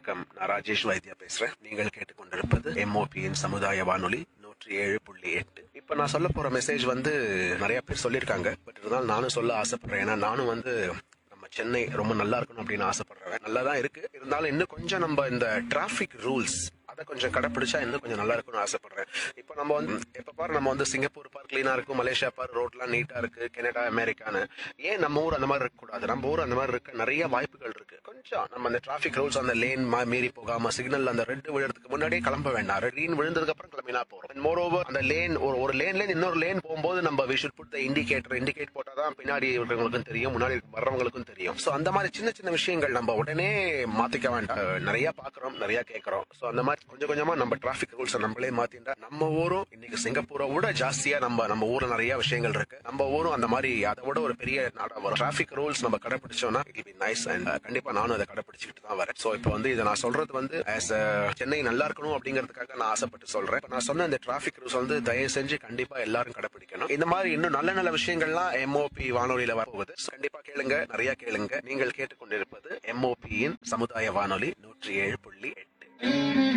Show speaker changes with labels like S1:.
S1: வணக்கம் நான் ராஜேஷ் வைத்தியா பேசுறேன் நீங்கள் கேட்டுக்கொண்டிருப்பது எம்ஓபியின் சமுதாய வானொலி நூற்றி ஏழு புள்ளி எட்டு இப்ப நான் சொல்ல போற மெசேஜ் வந்து நிறைய பேர் சொல்லியிருக்காங்க பட் இருந்தாலும் நானும் சொல்ல ஆசைப்படுறேன் ஏன்னா நானும் வந்து நம்ம சென்னை ரொம்ப நல்லா இருக்கணும் அப்படின்னு ஆசைப்படுறேன் நல்லா தான் இருக்கு இருந்தாலும் இன்னும் கொஞ்சம் நம்ம இந்த டிராஃபிக் ரூல்ஸ் அதை கொஞ்சம் கடைப்பிடிச்சா இன்னும் கொஞ்சம் நல்லா இருக்கும்னு ஆசைப்படுறேன் இப்போ நம்ம வந்து எப்ப பாரு நம்ம வந்து சிங்கப்பூர் பார்க் கிளீனா இருக்கும் மலேசியா பார்க் ரோட்லாம் நீட்டா இருக்கு கனடா அமெரிக்கான்னு ஏன் நம்ம ஊர் அந்த மாதிரி இருக்கக்கூடாது நம்ம ஊர் அந்த மாதிரி இருக்க நிறைய வாய்ப்புகள் இருக்கு கொஞ்சம் நம்ம அந்த டிராஃபிக் ரூல்ஸ் அந்த லேன் மீறி போகாம சிக்னல் அந்த ரெட் விழுறதுக்கு முன்னாடியே கிளம்ப வேண்டாம் ரெட் விழுந்ததுக்கு அப்புறம் கிளம்பினா போறோம் மோர் ஓவர் அந்த லேன் ஒரு ஒரு லேன்ல இன்னொரு லேன் போகும்போது நம்ம we should put indicator indicate போட்டா தான் பின்னாடி இருக்கிறவங்களுக்கும் தெரியும் முன்னாடி வர்றவங்களுக்கும் தெரியும் சோ அந்த மாதிரி சின்ன சின்ன விஷயங்கள் நம்ம உடனே மாத்திக்க வேண்டாம் நிறைய பாக்குறோம் நிறைய கேட்கறோம் சோ அந்த மாதிரி கொஞ்சம் கொஞ்சமா நம்ம டிராஃபிக் ரூல்ஸ் நம்மளே மாத்திட்டா நம்ம ஊரும் இன்னைக்கு சிங்கப்பூரை விட ஜாஸ்தியா நம்ம நம்ம ஊர்ல நிறைய விஷயங்கள் இருக்கு நம்ம ஊரும் அந்த மாதிரி அதை விட ஒரு பெரிய நாடா வரும் டிராஃபிக் ரூல்ஸ் நம்ம கடைபிடிச்சோம்னா இட் பி நைஸ் அண்ட் கண்டிப்பா நானும் அதை கடைபிடிச்சிட்டு தான் வரேன் சோ இப்போ வந்து இதை நான் சொல்றது வந்து ஆஸ் சென்னை நல்லா இருக்கணும் அப்படிங்கிறதுக்காக நான் ஆசைப்பட்டு சொல்றேன் இப்ப நான் சொன்ன இந்த டிராஃபிக் ரூல்ஸ் வந்து தயவு செஞ்சு கண்டிப்பா எல்லாரும் கடைபிடிக்கணும் இந்த மாதிரி இன்னும் நல்ல நல்ல விஷயங்கள்லாம் எம்ஓபி வானொலியில வரப்போகுது So, கண்டிப்பா கேளுங்க நிறைய கேளுங்க நீங்கள் கேட்டுக்கொண்டிருப்பது எம்ஓபியின் சமுதாய வானொலி நூற்றி ஏழு புள்ளி எட்டு